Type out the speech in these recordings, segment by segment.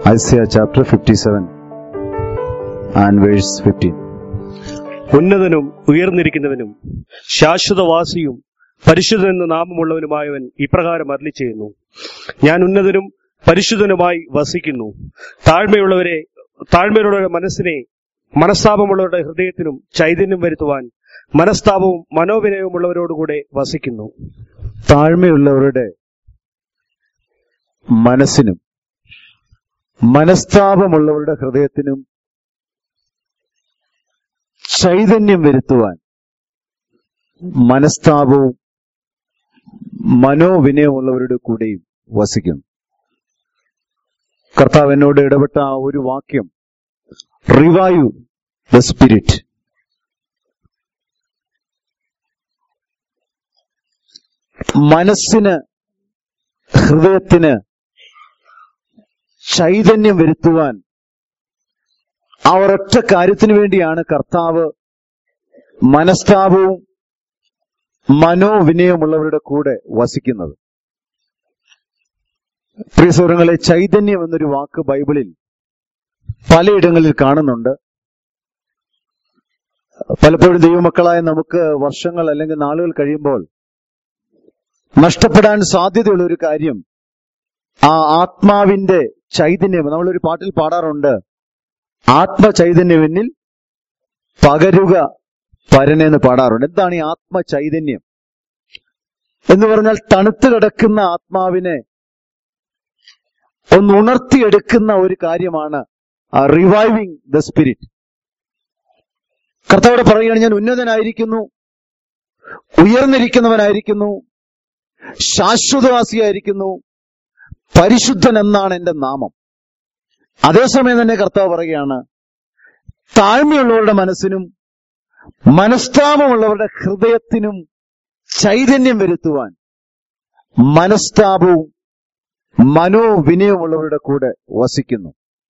Isaiah chapter 57 and verse 15. ഉന്നതനും ഉയർന്നിരിക്കുന്നവനും ശാശ്വതവാസിയും പരിശുദ്ധൻ എന്ന നാമമുള്ളവനുമായവൻ ഇപ്രകാരം അരളി ചെയ്യുന്നു ഞാൻ ഉന്നതനും പരിശുദ്ധനുമായി വസിക്കുന്നു താഴ്മയുള്ളവരെ താഴ്മയുള്ളവരുടെ മനസ്സിനെ മനസ്താപമുള്ളവരുടെ ഹൃദയത്തിനും ചൈതന്യം വരുത്തുവാൻ മനസ്താപവും മനോവിനയവുമുള്ളവരോടുകൂടെ വസിക്കുന്നു താഴ്മയുള്ളവരുടെ മനസ്സിനും മനസ്താപമുള്ളവരുടെ ഹൃദയത്തിനും ചൈതന്യം വരുത്തുവാൻ മനസ്താപവും മനോവിനയമുള്ളവരുടെ കൂടെയും വസിക്കുന്നു കർത്താവ് എന്നോട് ഇടപെട്ട ആ ഒരു വാക്യം റിവൈവ് ദ സ്പിരിറ്റ് മനസ്സിന് ഹൃദയത്തിന് ചൈതന്യം വരുത്തുവാൻ ആ ഒരൊറ്റ കാര്യത്തിന് വേണ്ടിയാണ് കർത്താവ് മനസ്താപവും മനോവിനയമുള്ളവരുടെ കൂടെ വസിക്കുന്നത് പ്രിയ സുഹൃങ്ങളെ ചൈതന്യം എന്നൊരു വാക്ക് ബൈബിളിൽ പലയിടങ്ങളിൽ കാണുന്നുണ്ട് പലപ്പോഴും ദൈവമക്കളായ നമുക്ക് വർഷങ്ങൾ അല്ലെങ്കിൽ നാളുകൾ കഴിയുമ്പോൾ നഷ്ടപ്പെടാൻ സാധ്യതയുള്ള ഒരു കാര്യം ആ ആത്മാവിന്റെ ചൈതന്യം നമ്മളൊരു പാട്ടിൽ പാടാറുണ്ട് ആത്മചൈതന്യം എന്നിൽ പകരുക പരനെന്ന് പാടാറുണ്ട് എന്താണ് ഈ ആത്മചൈതന്യം എന്ന് പറഞ്ഞാൽ തണുത്തു കിടക്കുന്ന ആത്മാവിനെ ഒന്ന് ഉണർത്തിയെടുക്കുന്ന ഒരു കാര്യമാണ് റിവൈവിങ് ദ സ്പിരിറ്റ് കർത്താവിടെ പറയുകയാണ് ഞാൻ ഉന്നതനായിരിക്കുന്നു ഉയർന്നിരിക്കുന്നവനായിരിക്കുന്നു ശാശ്വതവാസിയായിരിക്കുന്നു പരിശുദ്ധൻ എന്നാണ് എന്റെ നാമം അതേസമയം തന്നെ കർത്താവ് പറയുകയാണ് താഴ്മയുള്ളവരുടെ മനസ്സിനും മനസ്താപമുള്ളവരുടെ ഹൃദയത്തിനും ചൈതന്യം വരുത്തുവാൻ മനസ്താപവും മനോവിനയമുള്ളവരുടെ കൂടെ വസിക്കുന്നു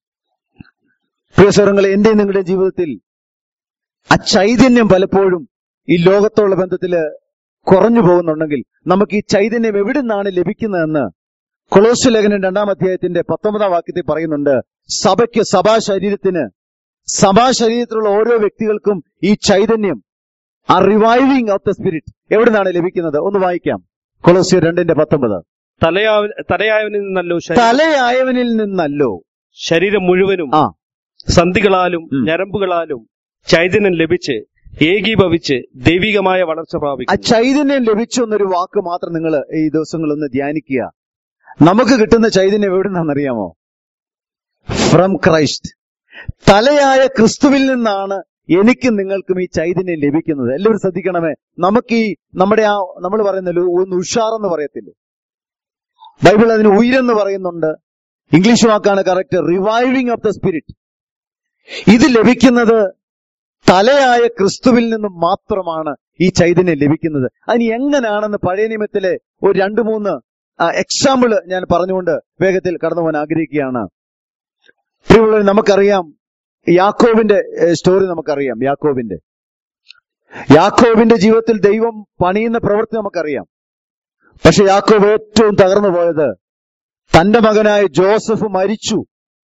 പ്രിയ സ്വരങ്ങളെ എന്റെ നിങ്ങളുടെ ജീവിതത്തിൽ ആ ചൈതന്യം പലപ്പോഴും ഈ ലോകത്തോള്ള ബന്ധത്തില് കുറഞ്ഞു പോകുന്നുണ്ടെങ്കിൽ നമുക്ക് ഈ ചൈതന്യം എവിടെ നിന്നാണ് ലഭിക്കുന്നതെന്ന് കൊളോസ് ലേഖനം രണ്ടാം അധ്യായത്തിന്റെ പത്തൊമ്പതാം വാക്യത്തിൽ പറയുന്നുണ്ട് സഭയ്ക്ക് സഭാ ശരീരത്തിന് സഭാ ശരീരത്തിലുള്ള ഓരോ വ്യക്തികൾക്കും ഈ ചൈതന്യം ആ റിവൈവിങ് ഓഫ് ദ സ്പിരിറ്റ് എവിടെ നിന്നാണ് ലഭിക്കുന്നത് ഒന്ന് വായിക്കാം കൊളോസിയർ രണ്ടിന്റെ പത്തൊമ്പത് തലയാവ തലയായവനിൽ നിന്നല്ലോ ശരീരം- തലയായവനിൽ നിന്നല്ലോ ശരീരം മുഴുവനും ആ സന്ധികളാലും ഉം. ഞരമ്പുകളാലും ചൈതന്യം ലഭിച്ച് ഏകീഭവിച്ച് ദൈവികമായ വളർച്ച ആ പ്രാപിക്കുന്നു ചൈതന്യം ലഭിച്ചു എന്നൊരു വാക്ക് മാത്രം നിങ്ങൾ ഈ ദിവസങ്ങളൊന്ന് ധ്യാനിക്കുക നമുക്ക് കിട്ടുന്ന ചൈതന്യം എവിടെ നിന്നാണെന്നറിയാമോ ഫ്രം ക്രൈസ്റ്റ് തലയായ ക്രിസ്തുവിൽ നിന്നാണ് എനിക്കും നിങ്ങൾക്കും ഈ ചൈതന്യം ലഭിക്കുന്നത് എല്ലാവരും ശ്രദ്ധിക്കണമേ നമുക്ക് ഈ നമ്മുടെ ആ നമ്മൾ പറയുന്ന ഒരു- ഒന്ന് ഉഷാറെന്ന് പറയത്തില്ലേ ബൈബിൾ അതിന് ഉയരെന്ന് പറയുന്നുണ്ട് ഇംഗ്ലീഷ് വാക്കാണ് correct reviving of the spirit ഇത് ലഭിക്കുന്നത് തലയായ ക്രിസ്തുവിൽ നിന്നും മാത്രമാണ് ഈ ചൈതന്യം ലഭിക്കുന്നത് അതിന് എങ്ങനെയാണെന്ന് പഴയ നിയമത്തിലെ ഒരു രണ്ട് മൂന്ന് എക്സാമ്പിൾ ഞാൻ പറഞ്ഞുകൊണ്ട് വേഗത്തിൽ കടന്നു പോകാൻ ആഗ്രഹിക്കുകയാണ് പ്രിയമുള്ളവരെ നമുക്കറിയാം യാക്കോബിന്റെ സ്റ്റോറി നമുക്കറിയാം യാക്കോബിന്റെ യാക്കോബിന്റെ ജീവിതത്തിൽ ദൈവം പണിയുന്ന പ്രവൃത്തി നമുക്കറിയാം പക്ഷെ യാക്കോബ് ഏറ്റവും തകർന്നു പോയത് തന്റെ മകനായ ജോസഫ് മരിച്ചു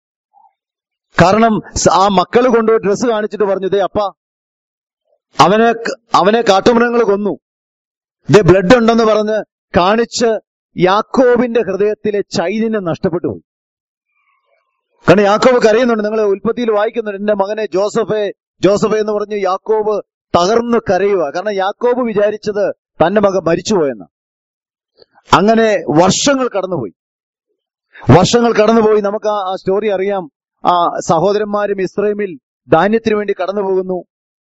കാരണം സ- ആ മക്കൾ കൊണ്ടുപോയി ഡ്രസ്സ് കാണിച്ചിട്ട് പറഞ്ഞു ദേ അപ്പ അവനെ അവനെ കാട്ടുമൃഗങ്ങൾ കൊന്നു ദേ ബ്ലഡ് ഉണ്ടെന്ന് പറഞ്ഞ് കാണിച്ച് യാക്കോബിന്റെ ഹൃദയത്തിലെ ചൈതന്യം നഷ്ടപ്പെട്ടു പോയി കാരണം യാക്കോബ് കരയുന്നുണ്ട് നിങ്ങൾ ഉൽപ്പത്തിയിൽ വായിക്കുന്നുണ്ട് എന്റെ മകനെ ജോസഫെ ജോസഫെ എന്ന് പറഞ്ഞ് യാക്കോബ് തകർന്ന് കരയുക കാരണം യാക്കോബ് വിചാരിച്ചത് തന്റെ മകൻ മരിച്ചുപോയെന്ന് അങ്ങനെ വർഷങ്ങൾ കടന്നുപോയി വർഷങ്ങൾ കടന്നുപോയി നമുക്ക് ആ- ആ സ്റ്റോറി അറിയാം ആ സഹോദരന്മാരും ഇസ്രയേമിൽ ധാന്യത്തിന് വേണ്ടി കടന്നു പോകുന്നു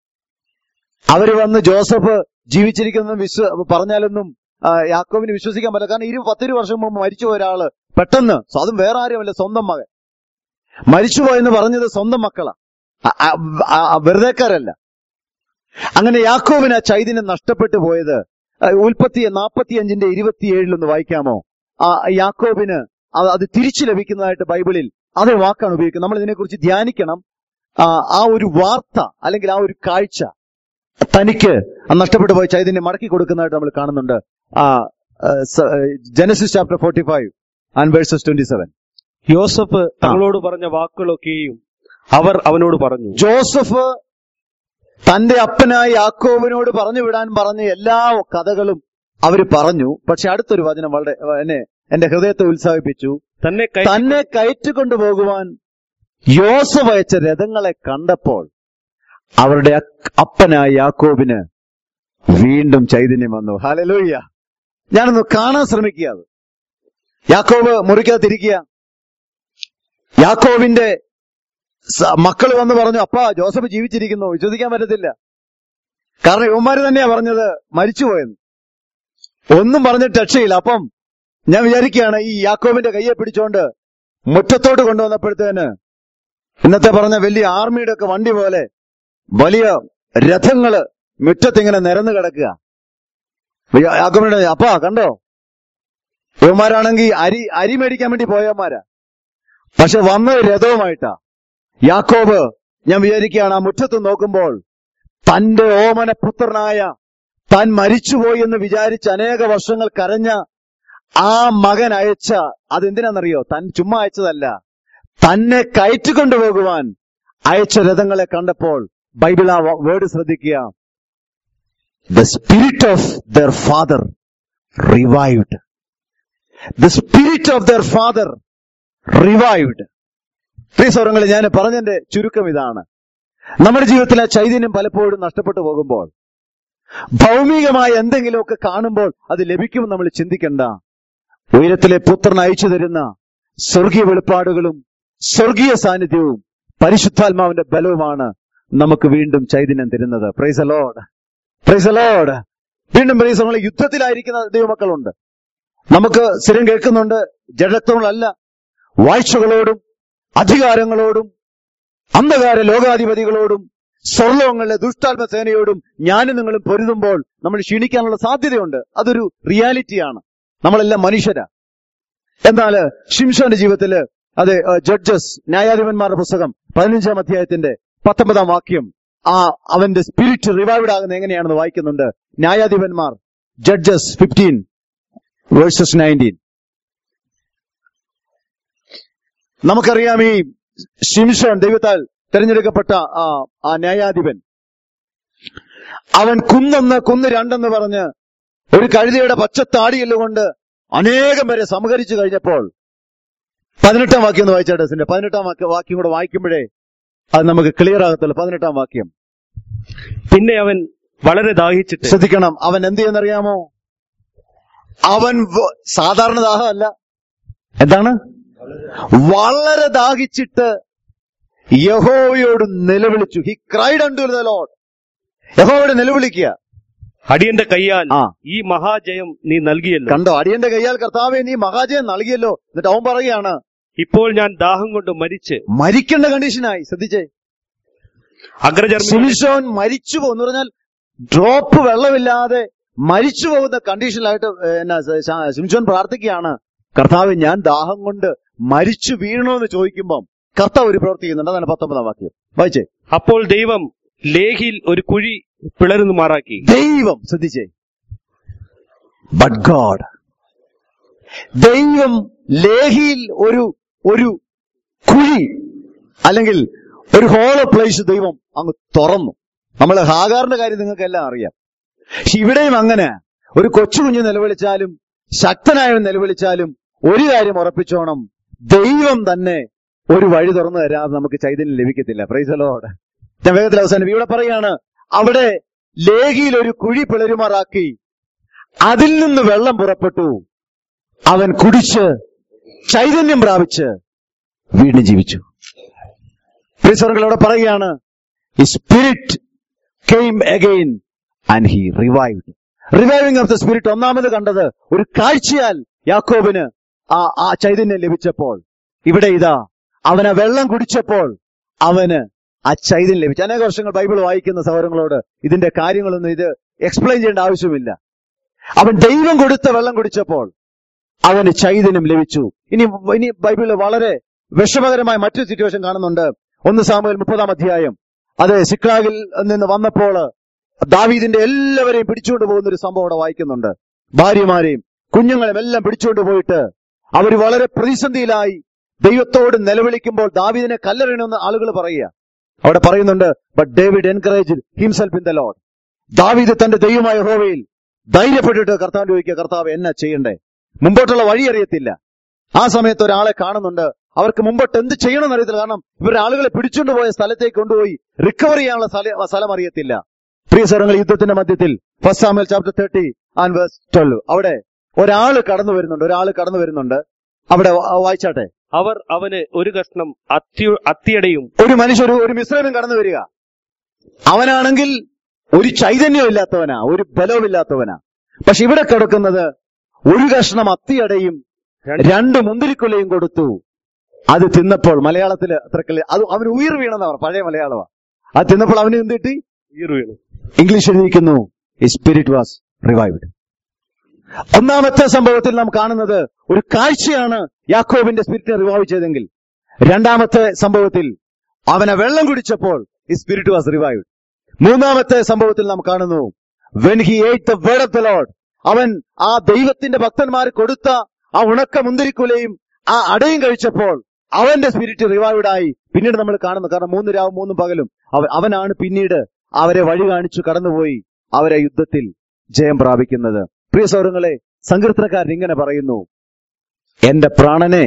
അവര് വന്ന് ജോസഫ് ജീവിച്ചിരിക്കുന്ന വിശ്വ പറഞ്ഞാലൊന്നും ആ, യാക്കോബിന് വിശ്വസിക്കാൻ പറ്റില്ല കാരണം ഇരു പത്തിരു വർഷം മുമ്പ് മരിച്ചുപോയ ഒരാള് പെട്ടെന്ന് സ്വ- അതും വേറെ ആരുമല്ല സ്വന്തം മകൻ മരിച്ചുപോയെന്ന് പറഞ്ഞത് സ്വന്തം മക്കളാ ആ- ആ- ആ- ആ വെറുതെക്കാരല്ല അങ്ങനെ യാക്കോബിന് ആ ചൈതന്യം നഷ്ടപ്പെട്ടു പോയത് ആ, ഉൽപ്പത്തി നാൽപ്പത്തിയഞ്ചിന്റെ ഇരുപത്തിയേഴിലൊന്ന് വായിക്കാമോ ആ യാക്കോബിന് അത് അത് തിരിച്ചു ലഭിക്കുന്നതായിട്ട് ബൈബിളിൽ അതേ വാക്കാണ് ഉപയോഗിക്കുന്നത് നമ്മൾ ഇതിനെക്കുറിച്ച് ധ്യാനിക്കണം ആ, ആ ഒരു വാർത്ത അല്ലെങ്കിൽ ആ ഒരു കാഴ്ച തനിക്ക് ആ നഷ്ടപ്പെട്ടു പോയ ചൈതന്യം മടക്കി കൊടുക്കുന്നതായിട്ട് നമ്മൾ കാണുന്നുണ്ട് ആ Genesis chapter forty five and verses twenty seven Yosef തങ്ങളോട് പറഞ്ഞ വാക്കുകളൊക്കെയും അവർ അവനോട് പറഞ്ഞു ജോസഫ് തന്റെ അപ്പനായ യാക്കോബിനോട് പറഞ്ഞു വിടാൻ പറഞ്ഞ എല്ലാ കഥകളും അവർ പറഞ്ഞു പക്ഷെ അടുത്തൊരു വചനം വളരെ എന്നെ എന്റെ ഹൃദയത്തെ ഉത്സാഹിപ്പിച്ചു തന്നെ കൈ തന്നെ കയറ്റിക്കൊണ്ടു പോകുവാൻ യോസഫ് അയച്ച രഥങ്ങളെ കണ്ടപ്പോൾ അവരുടെ അക്ക് അപ്പനായ യാക്കോബിന് വീണ്ടും ചൈതന്യം വന്നു ഹാലലൂയ്യ ഞാനൊന്ന് കാണാൻ ശ്രമിക്കുക അത് യാക്കോബ് മുറിക്കകത്തിരിക്കുക യാക്കോബിന്റെ സ- മക്കൾ വന്ന് പറഞ്ഞു അപ്പാ ജോസഫ് ജീവിച്ചിരിക്കുന്നു വിശ്വസിക്കാൻ പറ്റത്തില്ല കാരണം യുവന്മാര് തന്നെയാ പറഞ്ഞത് മരിച്ചുപോയെന്ന് ഒന്നും പറഞ്ഞിട്ട് രക്ഷയില്ല അപ്പം ഞാൻ വിചാരിക്കുകയാണ് ഈ യാക്കോബിന്റെ കയ്യെ പിടിച്ചോണ്ട് മുറ്റത്തോട്ട് കൊണ്ടുവന്നപ്പോഴത്തേന് ഇന്നത്തെ പറഞ്ഞ വലിയ ആർമിയുടെ ഒക്കെ വണ്ടി പോലെ വലിയ രഥങ്ങള് മുറ്റത്തിങ്ങനെ നിരന്ന് കിടക്കുക യാ- യാക്കോബിന്റെ അപ്പാ കണ്ടോ യുവന്മാരാണെങ്കിൽ അരി അരി മേടിക്കാൻ വേണ്ടി പോയവന്മാരാ പക്ഷെ വന്നത് രഥവുമായിട്ടാ യാക്കോബ് ഞാൻ വിചാരിക്കുകയാണ് ആ മുറ്റത്ത് നോക്കുമ്പോൾ തന്റെ ഓമന പുത്രനായ താൻ മരിച്ചുപോയി എന്ന് വിചാരിച്ച് അനേക വർഷങ്ങൾ കരഞ്ഞ ആ മകൻ അയച്ച അതെന്തിനാണെന്നറിയോ താൻ ചുമ്മാ അയച്ചതല്ല തന്നെ കയറ്റിക്കൊണ്ടുപോകുവാൻ അയച്ച രഥങ്ങളെ കണ്ടപ്പോൾ ബൈബിൾ ആ വേർഡ് ശ്രദ്ധിക്കുക the spirit of their father revived the spirit of their father revived പ്രിയ സൗരങ്ങളെ ഞാൻ പറഞ്ഞതിന്റെ ചുരുക്കം ഇതാണ് നമ്മുടെ ജീവിതത്തിൽ ആ ചൈതന്യം പലപ്പോഴും നഷ്ടപ്പെട്ടു പോകുമ്പോൾ ഭൗമികമായ എന്തെങ്കിലുമൊക്കെ കാണുമ്പോൾ അത് ലഭിക്കുമെന്ന് നമ്മൾ ചിന്തിക്കണ്ട ഉയരത്തിലെ പുത്രൻ അയച്ചു തരുന്ന സ്വർഗീയ വെളിപ്പാടുകളും സ്വർഗീയ സാന്നിധ്യവും പരിശുദ്ധാത്മാവിന്റെ ബലവുമാണ് നമുക്ക് വീണ്ടും ചൈതന്യം തരുന്നത് പ്രൈസ് അലോഡ് പ്രൈസ് അലോഡ് വീണ്ടും പ്രൈസ് നമ്മൾ യുദ്ധത്തിലായിരിക്കുന്ന ദൈവമക്കളുണ്ട് നമുക്ക് സ്ഥിരം കേൾക്കുന്നുണ്ട് ജഡത്വങ്ങളല്ല വാഴ്ചകളോടും അധികാരങ്ങളോടും അന്ധകാര ലോകാധിപതികളോടും സ്വർലോകങ്ങളിലെ ദുഷ്ടാത്മ സേനയോടും ഞാനും നിങ്ങളും പൊരുതുമ്പോൾ നമ്മൾ ക്ഷീണിക്കാനുള്ള സാധ്യതയുണ്ട് അതൊരു റിയാലിറ്റിയാണ് നമ്മളെല്ലാം മനുഷ്യരാ എന്നാൽ ഷിംഷോന്റെ ജീവിതത്തില് അതെ ജഡ്ജസ് ന്യായാധിപന്മാരുടെ പുസ്തകം പതിനഞ്ചാം അധ്യായത്തിന്റെ പത്തൊമ്പതാം വാക്യം ആ അവന്റെ സ്പിരിറ്റ് റിവൈവ്ഡ് ആകുന്ന എങ്ങനെയാണെന്ന് വായിക്കുന്നുണ്ട് ന്യായാധിപന്മാർ ജഡ്ജസ് ഫിഫ്റ്റീൻ വേഴ്സസ് നയൻറ്റീൻ നമുക്കറിയാം ഈ ഷിംഷോൻ ദൈവത്താൽ തെരഞ്ഞെടുക്കപ്പെട്ട ആ ആ ന്യായാധിപൻ അവൻ കുന്നൊന്ന് കുന്ന് രണ്ടെന്ന് പറഞ്ഞ് ഒരു കഴുതയുടെ പച്ചത്താടിയെല്ലുകൊണ്ട് അനേകം പേരെ സംഹരിച്ചു കഴിഞ്ഞപ്പോൾ പതിനെട്ടാം വാക്യം ഒന്ന് വായിച്ചാട്ടെ സിന്റെ പതിനെട്ടാം വാക്യ വാക്യം കൂടെ വായിക്കുമ്പോഴേ അത് നമുക്ക് ക്ലിയർ ആകത്തുള്ളൂ പതിനെട്ടാം വാക്യം പിന്നെ അവൻ വളരെ ദാഹിച്ചിട്ട് ശ്രദ്ധിക്കണം അവൻ എന്ത് ചെയ്യുന്നറിയാമോ അവൻ വ- സാധാരണ ദാഹമല്ല എന്താണ് വളരെ ദാഹിച്ചിട്ട് യഹോവയോട് നിലവിളിച്ചു he cried unto the Lord യഹോവയോട് നിലവിളിക്കുക അടിയന്റെ കയ്യാൽ ആ. ഈ മഹാജയം നീ നൽകിയല്ലോ കണ്ടോ അടിയന്റെ കയ്യാൽ കർത്താവെ നീ മഹാജയം നൽകിയല്ലോ എന്നിട്ട് അവൻ പറയുകയാണ് ഇപ്പോൾ ഞാൻ ദാഹം കൊണ്ട് മരിച്ച് മരിക്കേണ്ട കണ്ടീഷനായി ശ്രദ്ധിച്ചേ അഗ്രചർമ്മി സിമിഷോൻ മരിച്ചു പോകുന്നു പറഞ്ഞാൽ ഡ്രോപ്പ് വെള്ളമില്ലാതെ മരിച്ചു പോകുന്ന കണ്ടീഷനിലായിട്ട് ഏഹ്, എന്നാ സ- ശ- സിംഷോൻ പ്രാർത്ഥിക്കുകയാണ് കർത്താവ് ഞാൻ ദാഹം കൊണ്ട് മരിച്ചു വീഴണമെന്ന് ചോദിക്കുമ്പം കർത്താവ് ഒരു പ്രവൃത്തി ചെയ്യുന്നുണ്ട് അതാണ് പത്തൊമ്പതാം വാക്യം വായിച്ചേ അപ്പോൾ ദൈവം ലേഹിയിൽ ഒരു കുഴി പിളരുന്നു മാറാക്കി ദൈവം ശ്രദ്ധിച്ചേ ബട്ട് ഗോഡ് ദൈവം ലേഹിയിൽ ഒരു ഒരു കുഴി അല്ലെങ്കിൽ ഒരു ഹോളോ പ്ലേസ് ദൈവം അങ്ങ് തുറന്നു നമ്മൾ ഹാഗാറിന്റെ കാര്യം നിങ്ങൾക്ക് എല്ലാം അറിയാം പക്ഷെ ഇവിടെയും അങ്ങനെ ഒരു കൊച്ചു കുഞ്ഞ് നിലവിളിച്ചാലും ശക്തനായവൻ നിലവിളിച്ചാലും ഒരു കാര്യം ഉറപ്പിച്ചോണം ദൈവം തന്നെ ഒരു വഴി തുറന്നു തരാതെ നമുക്ക് ചൈതന്യം ലഭിക്കത്തില്ല പ്രൈസലോട് ഞാൻ വേഗത്തിൽ അവസാനം ഇവിടെ പറയാണ് അവിടെ ലേഹിയിൽ ഒരു കുഴി പിളരുമാറാക്കി അതിൽ നിന്ന് വെള്ളം പുറപ്പെട്ടു അവൻ കുടിച്ച് ചൈതന്യം പ്രാപിച്ച് വീണ്ടും ജീവിച്ചു പ്രിസറുകൾ അവിടെ പറയുകയാണ് spirit came again and he revived reviving of the spirit ഒന്നാമത് കണ്ടത് ഒരു കാഴ്ചയാൽ യാക്കോബിന് ആ ആ ചൈതന്യം ലഭിച്ചപ്പോൾ ഇവിടെ ഇതാ അവൻ ആ വെള്ളം കുടിച്ചപ്പോൾ അവന് ആ ചൈതന്യം ലഭിച്ചു അനേക വർഷങ്ങൾ ബൈബിൾ വായിക്കുന്ന സഹോദരങ്ങളോട് ഇതിന്റെ കാര്യങ്ങളൊന്നും ഇത് എക്സ്പ്ലെയിൻ ചെയ്യേണ്ട ആവശ്യമില്ല അവൻ ദൈവം കൊടുത്ത വെള്ളം കുടിച്ചപ്പോൾ അവന് ചൈതന്യം ലഭിച്ചു ഇനി ഇനി ബൈബിളിൽ വളരെ വിഷമകരമായ മറ്റൊരു സിറ്റുവേഷൻ കാണുന്നുണ്ട് ഒന്ന് സാമുവേൽ മുപ്പതാം അധ്യായം അത് സിക്ലാഗിൽ നിന്ന് വന്നപ്പോൾ ദാവീദിന്റെ എല്ലാവരെയും പിടിച്ചുകൊണ്ട് പോകുന്ന ഒരു സംഭവം അവിടെ വായിക്കുന്നുണ്ട് ഭാര്യമാരെയും കുഞ്ഞുങ്ങളെയും എല്ലാം പിടിച്ചുകൊണ്ട് പോയിട്ട് അവർ വളരെ പ്രതിസന്ധിയിലായി ദൈവത്തോട് നിലവിളിക്കുമ്പോൾ ദാവീദിനെ കല്ലെറിയണമെന്ന് ആളുകൾ പറയുക അവിടെ പറയുന്നുണ്ട് but David encourage himself in the Lord ദാവീദ് തന്റെ ദൈവമായ ഹോവയിൽ ധൈര്യപ്പെട്ടിട്ട് കർത്താവ് ചോദിക്കുക കർത്താവ് എന്നാ ചെയ്യണ്ടേ മുമ്പോട്ടുള്ള വഴി അറിയത്തില്ല ആ സമയത്ത് ഒരാളെ കാണുന്നുണ്ട് അവർക്ക് മുമ്പോട്ട് എന്ത് ചെയ്യണമെന്ന് അറിയത്തില്ല കാരണം ഇവരുടെ ആളുകളെ പിടിച്ചുകൊണ്ട് പോയ സ്ഥലത്തേക്ക് കൊണ്ടുപോയി റിക്കവർ ചെയ്യാനുള്ള സ്ഥല- സ്ഥലം അറിയത്തില്ല പ്രിയ സ്വരങ്ങൾ യുദ്ധത്തിന്റെ മധ്യത്തിൽ first Samuel chapter thirty and verse twelve അവിടെ ഒരാള് കടന്നു വരുന്നുണ്ട് ഒരാള് കടന്നു വരുന്നുണ്ട് അവിടെ വാ- വായിച്ചാട്ടെ അവർ അവന് ഒരു കഷ്ണം അത്തി അത്തിയടയും ഒരു മനുഷ്യ ഒരു ഒരു മിശ്രനും കടന്നു വരിക അവനാണെങ്കിൽ ഒരു ചൈതന്യം ഇല്ലാത്തവനാ ഒരു ബലവുമില്ലാത്തവനാ പക്ഷെ ഇവിടെ കിടക്കുന്നത് ഒരു കഷ്ണം അത്തിയടയും രണ്ട് രണ്ട് മുന്തിരിക്കൊലയും കൊടുത്തു അത് തിന്നപ്പോൾ മലയാളത്തില് അത്രക്കല് അത് അവന് ഉയർ വീണെന്നാ പറഞ്ഞ പഴയ മലയാളമാ അത് തിന്നപ്പോൾ അവന് എന്ത് കിട്ടി ഈർ വീണു ഇംഗ്ലീഷ് എഴുതിയിരിക്കുന്നു സ്പിരിറ്റ് വാസ് റിവൈവ്ഡ് ഒന്നാമത്തെ സംഭവത്തിൽ നാം കാണുന്നത് ഒരു കാഴ്ചയാണ് യാക്കോബിന്റെ സ്പിരിറ്റിനെ റിവൈവ് ചെയ്തെങ്കിൽ രണ്ടാമത്തെ സംഭവത്തിൽ അവനെ വെള്ളം കുടിച്ചപ്പോൾ ഈ സ്പിരിറ്റ് വാസ് റിവൈവ്ഡ് മൂന്നാമത്തെ സംഭവത്തിൽ നാം കാണുന്നു when he ate the word of the Lord അവൻ ആ ദൈവത്തിന്റെ ഭക്തന്മാർ കൊടുത്ത ആ ഉണക്ക മുന്തിരിക്കുലയും ആ അടയും കഴിച്ചപ്പോൾ അവന്റെ സ്പിരിറ്റ് റിവൈവ്ഡ് ആയി പിന്നീട് നമ്മൾ കാണുന്നു കാരണം മൂന്ന് രാവും മൂന്നും പകലും അവ- അവനാണ് പിന്നീട് അവരെ വഴി കാണിച്ചു കടന്നുപോയി അവരെ യുദ്ധത്തിൽ ജയം പ്രാപിക്കുന്നത് പ്രിയ സൗരങ്ങളെ സങ്കീർത്തനക്കാരൻ ഇങ്ങനെ പറയുന്നു എന്റെ പ്രാണനെ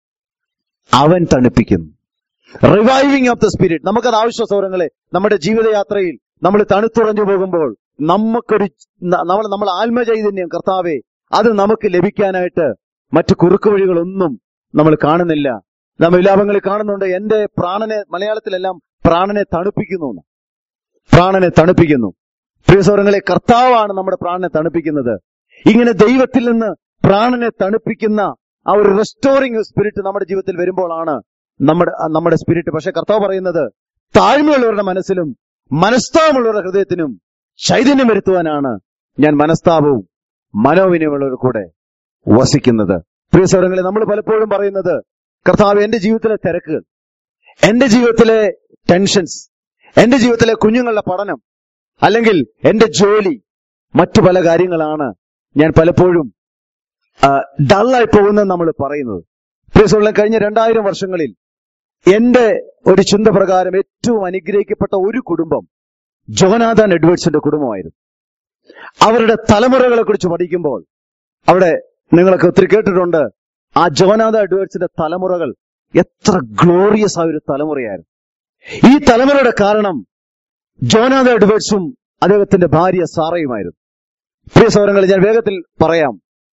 അവൻ തണുപ്പിക്കുന്നു റിവൈവിംഗ് ഓഫ് ദ സ്പിരിറ്റ് നമുക്കത് ആവശ്യ സൗരങ്ങളെ നമ്മുടെ ജീവിതയാത്രയിൽ നമ്മൾ തണുത്തുറഞ്ഞു പോകുമ്പോൾ നമുക്കൊരു ന- നമ്മൾ നമ്മൾ ആത്മചൈതന്യം കർത്താവെ അത് നമുക്ക് ലഭിക്കാനായിട്ട് മറ്റു കുറുക്കു വഴികളൊന്നും നമ്മൾ കാണുന്നില്ല നാം വിലാപങ്ങളിൽ കാണുന്നുണ്ട് എന്റെ പ്രാണനെ മലയാളത്തിലെല്ലാം പ്രാണനെ തണുപ്പിക്കുന്നു എന്ന്. പ്രാണനെ തണുപ്പിക്കുന്നു പ്രിയ സൗരങ്ങളെ കർത്താവാണ് നമ്മുടെ പ്രാണനെ തണുപ്പിക്കുന്നത് ഇങ്ങനെ ദൈവത്തിൽ നിന്ന് പ്രാണനെ തണുപ്പിക്കുന്ന ആ ഒരു റെസ്റ്റോറിംഗ് സ്പിരിറ്റ് നമ്മുടെ ജീവിതത്തിൽ വരുമ്പോഴാണ് നമ്മുടെ ആ നമ്മുടെ സ്പിരിറ്റ് പക്ഷെ കർത്താവ് പറയുന്നത് താഴ്മയുള്ളവരുടെ മനസ്സിലും മനസ്താപമുള്ളവരുടെ ഹൃദയത്തിനും ചൈതന്യം വരുത്തുവാനാണ് ഞാൻ മനസ്താപവും മനോവിനിയമുള്ളവർ കൂടെ വസിക്കുന്നത് പ്രിയ സൗരങ്ങളെ നമ്മൾ പലപ്പോഴും പറയുന്നത് കർത്താവ് എന്റെ ജീവിതത്തിലെ തിരക്കുകൾ എന്റെ ജീവിതത്തിലെ ടെൻഷൻസ് എന്റെ ജീവിതത്തിലെ കുഞ്ഞുങ്ങളുടെ പഠനം അല്ലെങ്കിൽ എന്റെ ജോലി മറ്റു പല കാര്യങ്ങളാണ് ഞാൻ പലപ്പോഴും ഡള്ളായി പോകുന്നത് നമ്മൾ പറയുന്നത് പ്രിയസുള്ള കഴിഞ്ഞ രണ്ടായിരം വർഷങ്ങളിൽ എന്റെ ഒരു ചിന്ത പ്രകാരം ഏറ്റവും അനുഗ്രഹിക്കപ്പെട്ട ഒരു കുടുംബം ജോനാഥൻ എഡ്വേർഡ്സിന്റെ കുടുംബമായിരുന്നു അവരുടെ തലമുറകളെ കുറിച്ച് പഠിക്കുമ്പോൾ അവിടെ നിങ്ങളൊക്കെ ഒത്തിരി കേട്ടിട്ടുണ്ട് ആ ജോനാഥ എഡ്വേർഡ്സിന്റെ തലമുറകൾ എത്ര ഗ്ലോറിയസ് ആയ ഒരു തലമുറയായിരുന്നു ഈ തലമുറയുടെ കാരണം ജോനാഥ എഡ്വേർഡ്സും അദ്ദേഹത്തിന്റെ ഭാര്യ സാറയുമായിരുന്നു പ്രിയ സൗരങ്ങളെ ഞാൻ വേഗത്തിൽ പറയാം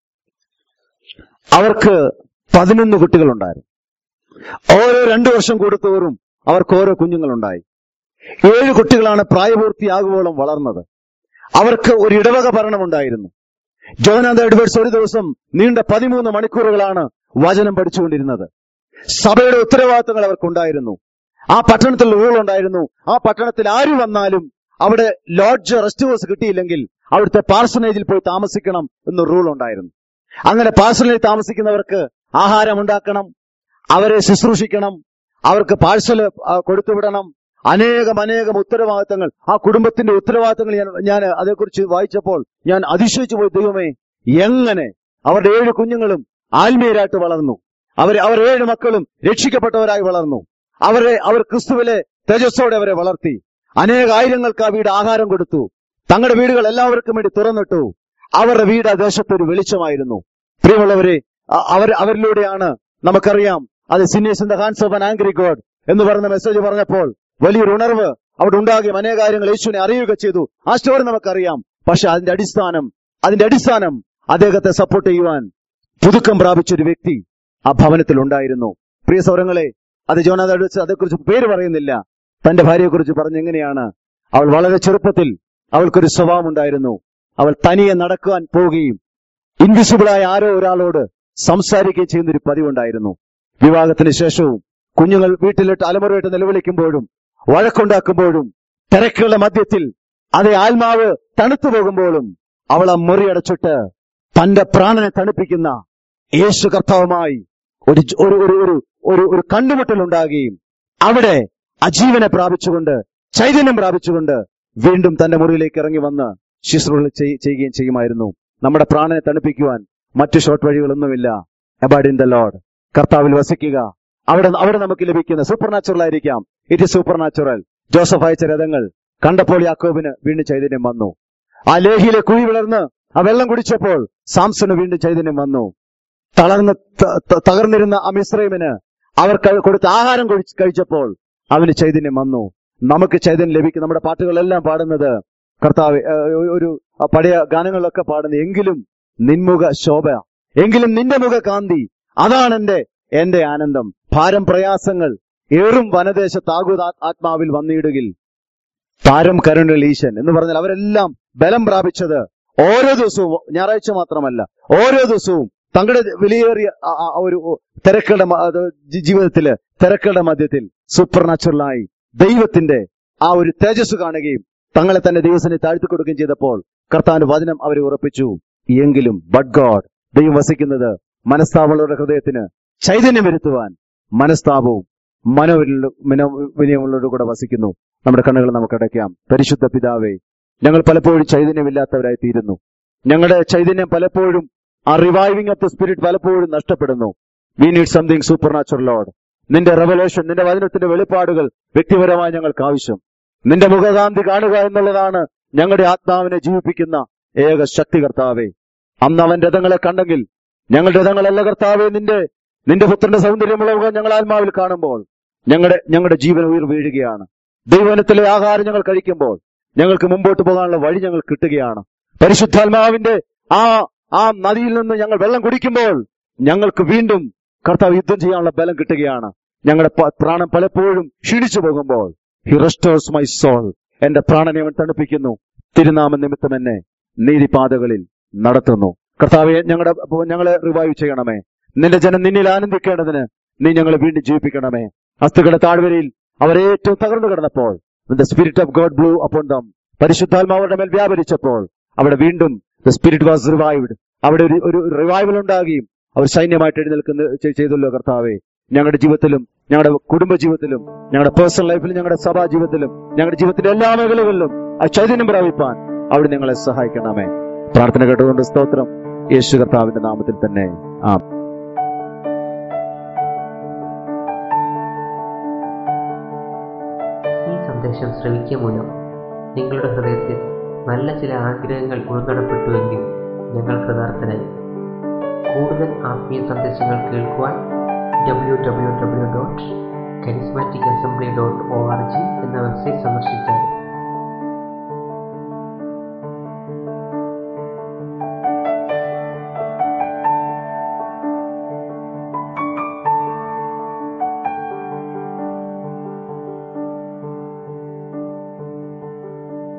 അവർക്ക് പതിനൊന്ന് കുട്ടികളുണ്ടായിരുന്നു ഓരോ രണ്ടു വർഷം കൂടുത്തോറും അവർക്ക് ഓരോ കുഞ്ഞുങ്ങളുണ്ടായി ഏഴ് കുട്ടികളാണ് പ്രായപൂർത്തിയാകുവോളം വളർന്നത് അവർക്ക് ഒരു ഇടവക ഭരണമുണ്ടായിരുന്നു ജോനാഥ എഡ്വേർഡ്സ് ഒരു ദിവസം നീണ്ട പതിമൂന്ന് മണിക്കൂറുകളാണ് വചനം പഠിച്ചുകൊണ്ടിരുന്നത് സഭയുടെ ഉത്തരവാദിത്തങ്ങൾ അവർക്കുണ്ടായിരുന്നു ആ പട്ടണത്തിൽ റൂൾ ഉണ്ടായിരുന്നു ആ പട്ടണത്തിൽ ആര് വന്നാലും അവിടെ ലോഡ്ജ് റെസ്റ്റ് ഹൗസ് കിട്ടിയില്ലെങ്കിൽ അവിടുത്തെ പാർസനേജിൽ പോയി താമസിക്കണം എന്ന് റൂൾ ഉണ്ടായിരുന്നു അങ്ങനെ പാർസനേജിൽ താമസിക്കുന്നവർക്ക് ആഹാരം ഉണ്ടാക്കണം അവരെ ശുശ്രൂഷിക്കണം അവർക്ക് പാഴ്സൽ കൊടുത്തുവിടണം അനേകം അനേകം ഉത്തരവാദിത്തങ്ങൾ ആ കുടുംബത്തിന്റെ ഉത്തരവാദിത്തങ്ങൾ ഞാൻ ഞാൻ അതേക്കുറിച്ച് വായിച്ചപ്പോൾ ഞാൻ അതിശയിച്ചു പോയി ദൈവമേ എങ്ങനെ അവരുടെ ഏഴ് കുഞ്ഞുങ്ങളും ആത്മീയരായിട്ട് വളർന്നു അവർ അവർ ഏഴ് മക്കളും രക്ഷിക്കപ്പെട്ടവരായി വളർന്നു അവരെ അവർ ക്രിസ്തുവിലെ തേജസ്സോടെ അവരെ വളർത്തി അനേക ആയിരങ്ങൾക്ക് ആ വീട് ആഹാരം കൊടുത്തു തങ്ങളുടെ വീടുകൾ എല്ലാവർക്കും വേണ്ടി തുറന്നിട്ടു അവരുടെ വീട് ആ ദേശത്ത് ഒരു വെളിച്ചമായിരുന്നു പ്രിയമുള്ളവരെ അ- അവർ അവരിലൂടെയാണ് നമുക്കറിയാം അത് sinners in the hands of an angry God എന്ന് പറയുന്ന മെസ്സേജ് പറഞ്ഞപ്പോൾ വലിയൊരു ഉണർവ് അവിടെ ഉണ്ടാകുകയും അനേക കാര്യങ്ങൾ യേശുവിനെ അറിയുക ചെയ്തു ആ സ്റ്റോറി നമുക്കറിയാം പക്ഷെ അതിന്റെ അടിസ്ഥാനം അതിന്റെ അടിസ്ഥാനം അദ്ദേഹത്തെ സപ്പോർട്ട് ചെയ്യുവാൻ പുതുക്കം പ്രാപിച്ച ഒരു വ്യക്തി ആ ഭവനത്തിൽ ഉണ്ടായിരുന്നു പ്രിയ സൗരങ്ങളെ അത് ജോനാഥ അതേക്കുറിച്ച് പേര് പറയുന്നില്ല തന്റെ ഭാര്യയെക്കുറിച്ച് പറഞ്ഞ് എങ്ങനെയാണ് അവൾ വളരെ ചെറുപ്പത്തിൽ അവൾക്കൊരു സ്വഭാവം ഉണ്ടായിരുന്നു അവൾ തനിയെ നടക്കുവാൻ പോവുകയും ഇൻവിസിബിളായ ആരോ ഒരാളോട് സംസാരിക്കുകയും ചെയ്യുന്ന ഒരു പതിവുണ്ടായിരുന്നു വിവാഹത്തിന് ശേഷവും കുഞ്ഞുങ്ങൾ വീട്ടിലിട്ട് അലമുറയിട്ട് നിലവിളിക്കുമ്പോഴും വഴക്കുണ്ടാക്കുമ്പോഴും തിരക്കുകളുടെ മധ്യത്തിൽ അതേ ആത്മാവ് തണുത്തു പോകുമ്പോഴും അവൾ ആ മുറിയടച്ചിട്ട് തന്റെ പ്രാണനെ തണുപ്പിക്കുന്ന യേശു കർത്താവുമായി ഒരു ജ- ഒരു ഒരു ഒരു ഒരു ഒരു കണ്ടുമുട്ടൽ ഉണ്ടാകുകയും അവിടെ അജീവനെ പ്രാപിച്ചുകൊണ്ട് ചൈതന്യം പ്രാപിച്ചുകൊണ്ട് വീണ്ടും തന്റെ മുറിയിലേക്ക് ഇറങ്ങി വന്ന് ശുശ്രൂഷ ചെയ്- ചെയ്യുകയും ചെയ്യുമായിരുന്നു നമ്മുടെ പ്രാണനെ തണുപ്പിക്കുവാൻ മറ്റു ഷോർട്ട് വഴികളൊന്നുമില്ല അബാഡ് ഇൻ ദ ലോഡ് കർത്താവിൽ വസിക്കുക അവിടെ അവിടെ നമുക്ക് ലഭിക്കുന്ന സൂപ്പർ നാച്ചുറൽ ആയിരിക്കാം it is supernatural Joseph അയച്ച രഥങ്ങൾ കണ്ടപ്പോൾ യാക്കോബിന് വീണ്ടും ചൈതന്യം വന്നു ആ ലേഹിയിലെ കുഴി വിളർന്ന് ആ വെള്ളം കുടിച്ചപ്പോൾ സാംസന് വീണ്ടും ചൈതന്യം വന്നു തളർന്ന് ത- ത- തകർന്നിരുന്ന ആ മിശ്രൈമിന് അവർ കഴി- കൊടുത്ത ആഹാരം കഴിച്ച് കഴിച്ചപ്പോൾ അവന് ചൈതന്യം വന്നു നമുക്ക് ചൈതന്യം ലഭിക്കും നമ്മുടെ പാട്ടുകളെല്ലാം പാടുന്നത് കർത്താവ് ഒരു ആ പഴയ ഗാനങ്ങളിലൊക്കെ പാടുന്നത് എങ്കിലും നിൻമുഖ ശോഭ എങ്കിലും നിന്റെ മുഖ കാന്തി അതാണ് എന്റെ എന്റെ ആനന്ദം ഭാരം പ്രയാസങ്ങൾ ഏറും വനദേശത്താകുത ആത്മാവിൽ വന്നിടുകിൽ താരം കരുണൽ ഈശൻ എന്ന് പറഞ്ഞാൽ അവരെല്ലാം ബലം പ്രാപിച്ചത് ഓരോ ദിവസവും ഞായറാഴ്ച മാത്രമല്ല ഓരോ ദിവസവും തങ്ങളുടെ വിലയേറിയ ആ- ആ ഒരു തിരക്കുകളുടെ മ- അത് ജി- ജീവിതത്തില് തിരക്കുകളുടെ മധ്യത്തിൽ സൂപ്പർ നാച്ചുറലായി ദൈവത്തിന്റെ ആ ഒരു തേജസ് കാണുകയും തങ്ങളെ തന്നെ ദൈവത്തിനെ താഴ്ത്തി കൊടുക്കുകയും ചെയ്തപ്പോൾ കർത്താവിന്റെ വചനം അവരെ ഉറപ്പിച്ചു എങ്കിലും ബട്ട് ഗോഡ് ദൈവം വസിക്കുന്നത് മനസ്താപമുള്ളവരുടെ ഹൃദയത്തിന് ചൈതന്യം വരുത്തുവാൻ മനസ്താപവും മനോവിനയമുള്ളവരുടെ കൂടെ വസിക്കുന്നു നമ്മുടെ കണ്ണുകൾ നമുക്ക് അടയ്ക്കാം പരിശുദ്ധ പിതാവേ ഞങ്ങൾ പലപ്പോഴും ചൈതന്യമില്ലാത്തവരായി തീരുന്നു ഞങ്ങളുടെ ചൈതന്യം പലപ്പോഴും ആ റിവൈവിംഗ് ഓഫ് ദ സ്പിരിറ്റ് പലപ്പോഴും നഷ്ടപ്പെടുന്നു we need something supernatural Lord നിന്റെ റെവലേഷൻ നിന്റെ വചനത്തിന്റെ വെളിപ്പാടുകൾ വ്യക്തിപരമായി ഞങ്ങൾക്ക് ആവശ്യം നിന്റെ മുഖകാന്തി കാണുക എന്നുള്ളതാണ് ഞങ്ങളുടെ ആത്മാവിനെ ജീവിപ്പിക്കുന്ന ഏക ശക്തി കർത്താവേ അന്ന് അവൻ രഥങ്ങളെ കണ്ടെങ്കിൽ ഞങ്ങളുടെ രഥങ്ങളല്ല കർത്താവേ നിന്റെ നിന്റെ പുത്രന്റെ സൗന്ദര്യമുള്ള മുഖം ഞങ്ങൾ ആത്മാവിൽ കാണുമ്പോൾ ഞങ്ങളുടെ ഞങ്ങളുടെ ജീവൻ ഉയർ വീഴുകയാണ് ദൈവനത്തിലെ ആഹാരം ഞങ്ങൾ കഴിക്കുമ്പോൾ ഞങ്ങൾക്ക് മുമ്പോട്ട് പോകാനുള്ള വഴി ഞങ്ങൾ കിട്ടുകയാണ് പരിശുദ്ധാത്മാവിന്റെ ആ ആ നദിയിൽ നിന്ന് ഞങ്ങൾ വെള്ളം കുടിക്കുമ്പോൾ ഞങ്ങൾക്ക് വീണ്ടും കർത്താവ് യുദ്ധം ചെയ്യാനുള്ള ബലം കിട്ടുകയാണ് ഞങ്ങളുടെ പ- പ്രാണൻ പലപ്പോഴും ക്ഷീണിച്ചു പോകുമ്പോൾ ഹി റെസ്റ്റോഴ്സ് മൈ സോൾ എന്റെ പ്രാണനെ അവൻ തണുപ്പിക്കുന്നു തിരുനാമ നിമിത്തം എന്നെ നീതിപാതകളിൽ നടത്തുന്നു കർത്താവെ ഞങ്ങളുടെ ഞങ്ങളെ റിവൈവ് ചെയ്യണമേ നിന്റെ ജനം നിന്നിൽ ആനന്ദിക്കേണ്ടതിന് നീ ഞങ്ങളെ വീണ്ടും ജീവിപ്പിക്കണമേ അസ്ഥികളുടെ താഴ്വരയിൽ അവർ ഏറ്റവും തകർന്നു കിടന്നപ്പോൾ the spirit of God blew upon them പരിശുദ്ധാത്മാവരുടെ മേൽ വ്യാപരിച്ചപ്പോൾ അവിടെ വീണ്ടും ദ സ്പിരിറ്റ് വാസ് റിവൈവ്ഡ് അവിടെ ഒരു ഒരു റിവൈവൽ ഉണ്ടാകുകയും അവർ സൈന്യമായിട്ട് എഴുന്നേൽക്കുന്ന ചെയ്- ചെയ്തല്ലോ കർത്താവെ ഞങ്ങളുടെ ജീവിതത്തിലും ഞങ്ങളുടെ കുടുംബ ജീവിതത്തിലും ഞങ്ങളുടെ പേഴ്സണൽ ലൈഫിലും ഞങ്ങളുടെ സഭാ ജീവിതത്തിലും ഞങ്ങളുടെ ജീവിതത്തിന്റെ എല്ലാ മേഖലകളിലും ആ ചൈതന്യം പ്രാപിപ്പാൻ അവിടെ ഞങ്ങളെ സഹായിക്കണമേ പ്രാർത്ഥന കേട്ടുകൊണ്ട് സ്തോത്രം യേശു കർത്താവിന്റെ നാമത്തിൽ തന്നെ ആ ഈ സന്ദേശം ശ്രവിക്കുക മൂലം നിങ്ങളുടെ ഹൃദയത്തിൽ നല്ല ചില ആഗ്രഹങ്ങൾ ഉൾനടപ്പെട്ടുവെങ്കിൽ ഞങ്ങൾ കൃതാർത്ഥനായി കൂടുതൽ ആത്മീയ സന്ദേശങ്ങൾ കേൾക്കുവാൻ W W W dot charismatic assembly dot O R G എന്ന വെബ്സൈറ്റ് സന്ദർശിച്ചാൽ